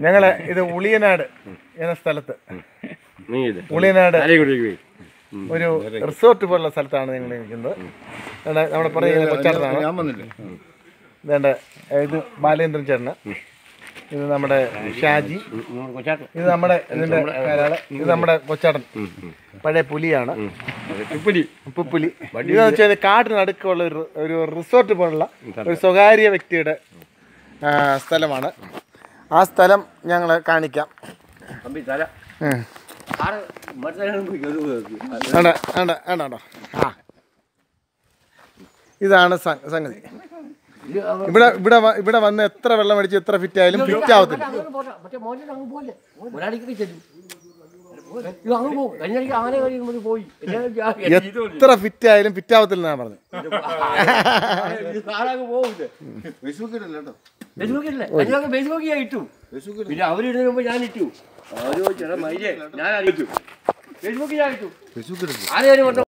ഞങ്ങള് ഇത് ഉളിയനാട് എന്ന സ്ഥലത്ത് നീ ഇത് ഉളിയനാട് ആരെയും കൊണ്ടിരിക്കും ഒരു റിസോർട്ട് പോലുള്ള സ്ഥലത്താണ് ഞങ്ങൾ നിൽക്കുന്നത് ഇവിടെ നമ്മുടെ പറയുന്ന കൊച്ചാട്ടനാണ് ഞാൻ വന്നില്ലേ ഇതേണ്ട ഇത് ബാലേന്ദ്രൻ ചേട്ടന് ഇത് നമ്മുടെ ഷാജി കൊച്ചാട്ടൻ ഇത് നമ്മുടെ ഇതിന്റെ പേരാണ് ഇത് നമ്മുടെ കൊച്ചാട്ടൻ പഴയ പുലിയാണ് ഉപ്പുലി ഉപ്പുപ്പുലി ഇതെന്ന് വെച്ചാൽ കാട്ടിനടുക്കുള്ള ഒരു ഒരു റിസോർട്ട് പോലുള്ള ഒരു സ്വകാര്യ വ്യക്തിയുടെ ആ, സ്ഥലമാണ് ആ സ്ഥലം ഞങ്ങൾ കാണിക്കാം തമ്പി തല ഉം. ആറ് മത്സരം വേണ്ട വേണ്ട വേണ്ട വേണ്ട ആ ഇതാണ് സ- സംഗതി ഇവിടെ ഇവിടെ വ- ഇവിടെ വന്ന് എത്ര വെള്ളം അടിച്ച് എത്ര ഫിറ്റ് ആയാലും ഫിറ്റ് ആവത്തില്ല മറ്റേ മോനെ അങ്ങ് പോലെ ഒരാളിക്ക് ചെല്ലും ഇത് അങ്ങ് പോകും കഴിഞ്ഞ ആന കഴിയുമ്പോൾ പോയി എത്ര ഫിറ്റ് ആയാലും ഫിറ്റ് ആവത്തില്ല എന്നാണ് പറഞ്ഞത് ആളങ്ങ് പോകില്ല ഫേസ്ബുക്കിലല്ല കേട്ടോ ഫേസ്ബുക്കില്ലേ അതിനൊക്കെ ഫേസ്ബുക്കിൽ ഞാൻ ഇട്ടു പിന്നെ അവരിടുന്നതിന് മുമ്പ് ഞാൻ ഇട്ടു ഓരോ ചില മൈലേ ഞാൻ ഇട്ടു ഫേസ്ബുക്കിൽ ഞാൻ ഇട്ടു ഫേസ്ബുക്കിലല്ല ആരെയും